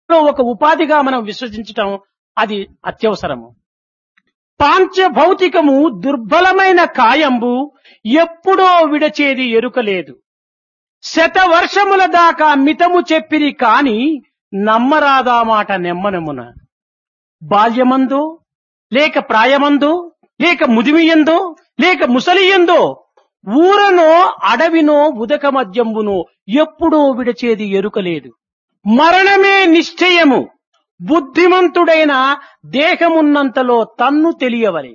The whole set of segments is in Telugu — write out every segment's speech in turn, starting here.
ఒక ఉపాధిగా మనం విశ్వసించటం అది అత్యవసరము పాంచభౌతికము దుర్బలమైన కాయంబు ఎప్పుడో విడచేది ఎరుకలేదు శతవర్షముల దాకా మితము చెప్పిరి కాని నమ్మరాదా మాట నెమ్మనమున బాల్యమందో లేక ప్రాయమందో లేక ముదిమియందో లేక ముసలియందో ఊరనో అడవినో ఉదక మద్యంబునో ఎప్పుడో విడచేది ఎరుకలేదు మరణమే నిశ్చయము బుద్ధిమంతుడైన దేహమున్నంతలో తన్ను తెలియవలే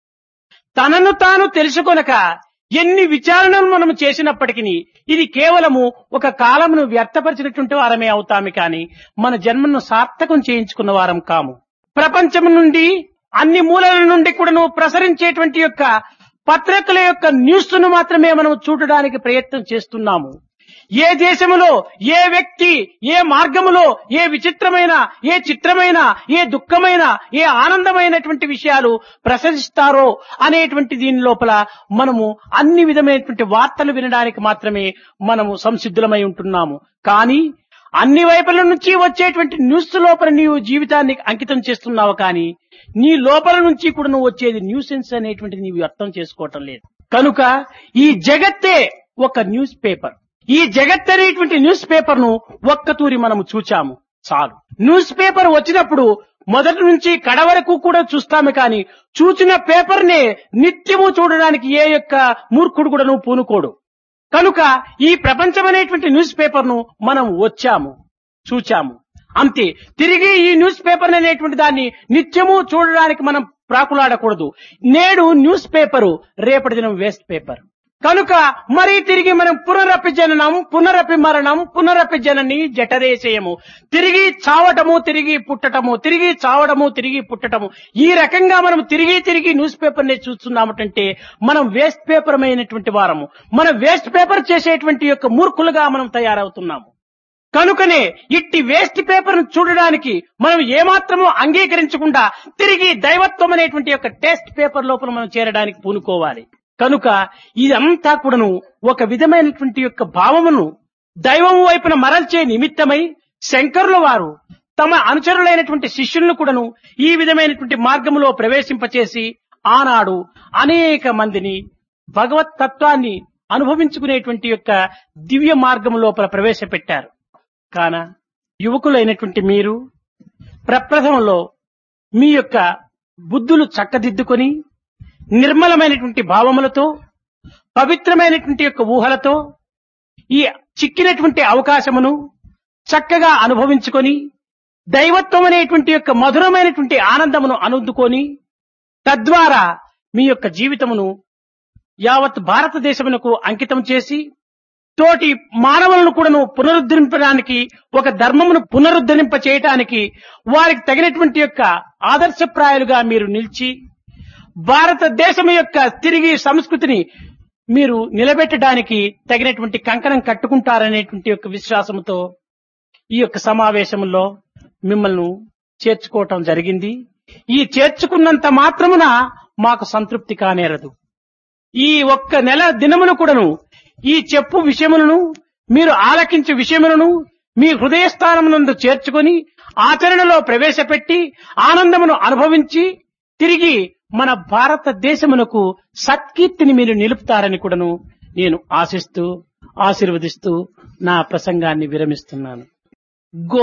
తనను తాను తెలుసుకొనక ఎన్ని విచారణలు మనం చేసినప్పటికీ ఇది కేవలము ఒక కాలమును వ్యర్థపరిచినటువంటి వారమే అవుతాము కాని మన జన్మను సార్థకం చేయించుకున్న వారం కాము ప్రపంచం నుండి అన్ని మూలల నుండి కూడాను ప్రసరించేటువంటి యొక్క పత్రికల యొక్క న్యూస్ ను మాత్రమే మనం చూడడానికి ప్రయత్నం చేస్తున్నాము ఏ దేశములో ఏ వ్యక్తి ఏ మార్గములో ఏ విచిత్రమైన ఏ చిత్రమైన ఏ దుఃఖమైన ఏ ఆనందమైనటువంటి విషయాలు ప్రసరిస్తారో అనేటువంటి దీని లోపల మనము అన్ని విధమైనటువంటి వార్తలు వినడానికి మాత్రమే మనము సంసిద్ధులమై ఉంటున్నాము కానీ అన్ని వైపుల నుంచి వచ్చేటువంటి న్యూస్ లోపల నీవు జీవితాన్ని అంకితం చేస్తున్నావు కానీ నీ లోపల నుంచి కూడా నువ్వు వచ్చేది న్యూసెన్స్ అనేటువంటి నీవు అర్థం చేసుకోవటం లేదు కనుక ఈ జగత్తే ఒక న్యూస్ పేపర్ ఈ జగత్ అనేటువంటి న్యూస్ పేపర్ ను ఒక్కతూరి మనము చూచాము చాలు న్యూస్ పేపర్ వచ్చినప్పుడు మొదటి నుంచి కడ వరకు కూడా చూస్తాము కానీ చూచిన పేపర్ నే నిత్యము చూడడానికి ఏ యొక్క మూర్ఖుడు కూడా నువ్వు పూనుకోడు కనుక ఈ ప్రపంచం అనేటువంటి న్యూస్ పేపర్ ను మనం వచ్చాము చూచాము అంతే తిరిగి ఈ న్యూస్ పేపర్ అనేటువంటి దాన్ని నిత్యము చూడడానికి మనం ప్రాకులాడకూడదు నేడు న్యూస్ పేపరు రేపటి దినం వేస్ట్ పేపర్ కనుక మరీ తిరిగి మనం పునరపి జననం పునరపి మరణం పునరపి జనని జఠరేశయము తిరిగి చావటము తిరిగి పుట్టటము తిరిగి చావడము తిరిగి పుట్టటము ఈ రకంగా మనం తిరిగి తిరిగి న్యూస్ పేపర్ ని చూస్తున్నామటంటే మనం వేస్ట్ పేపర్ అయినటువంటి వారము మన వేస్ట్ పేపర్ చేసేటువంటి యొక్క మూర్ఖులుగా మనం తయారవుతున్నాము కనుకనే ఇట్టి వేస్ట్ పేపర్ ను చూడడానికి మనం ఏమాత్రము అంగీకరించకుండా తిరిగి దైవత్వం అనేటువంటి యొక్క టెస్ట్ పేపర్ లోపల మనం చేరడానికి పూనుకోవాలి కనుక ఇదంతా కూడాను ఒక విధమైనటువంటి యొక్క భావమును దైవము వైపున మరల్చే నిమిత్తమై శంకరుల వారు తమ అనుచరులైనటువంటి శిష్యులను కూడాను ఈ విధమైనటువంటి మార్గములో ప్రవేశింపచేసి ఆనాడు అనేక మందిని భగవత్ తత్వాన్ని అనుభవించుకునేటువంటి యొక్క దివ్య మార్గము లోపల ప్రవేశపెట్టారు కాన యువకులైనటువంటి మీరు ప్రప్రథమంలో మీ యొక్క బుద్ధులు చక్కదిద్దుకొని నిర్మలమైనటువంటి భావములతో పవిత్రమైనటువంటి యొక్క ఊహలతో ఈ చిక్కినటువంటి అవకాశమును చక్కగా అనుభవించుకొని దైవత్వం అనేటువంటి యొక్క మధురమైనటువంటి ఆనందమును అనుద్దుకొని తద్వారా మీ యొక్క జీవితమును యావత్ భారతదేశమునకు అంకితం చేసి తోటి మానవులను కూడాను పునరుద్ధరించడానికి ఒక ధర్మమును పునరుద్ధరింప చేయటానికి వారికి తగినటువంటి యొక్క ఆదర్శప్రాయాలుగా మీరు నిలిచి భారతదేశం యొక్క తిరిగి సంస్కృతిని మీరు నిలబెట్టడానికి తగినటువంటి కంకణం కట్టుకుంటారనేటువంటి యొక్క విశ్వాసంతో ఈ యొక్క సమావేశంలో మిమ్మల్ని చేర్చుకోవటం జరిగింది ఈ చేర్చుకున్నంత మాత్రమున మాకు సంతృప్తి కానేరదు ఈ ఒక్క నెల దినమును కూడాను ఈ చెప్పు విషయములను మీరు ఆలకించే విషయములను మీ హృదయస్థానమునందు చేర్చుకొని ఆచరణలో ప్రవేశపెట్టి ఆనందమును అనుభవించి తిరిగి మన భారతదేశమునకు సత్కీర్తిని మీరు నిలుపుతారని కూడాను నేను ఆశిస్తూ ఆశీర్వదిస్తూ నా ప్రసంగాన్ని విరమిస్తున్నాను గో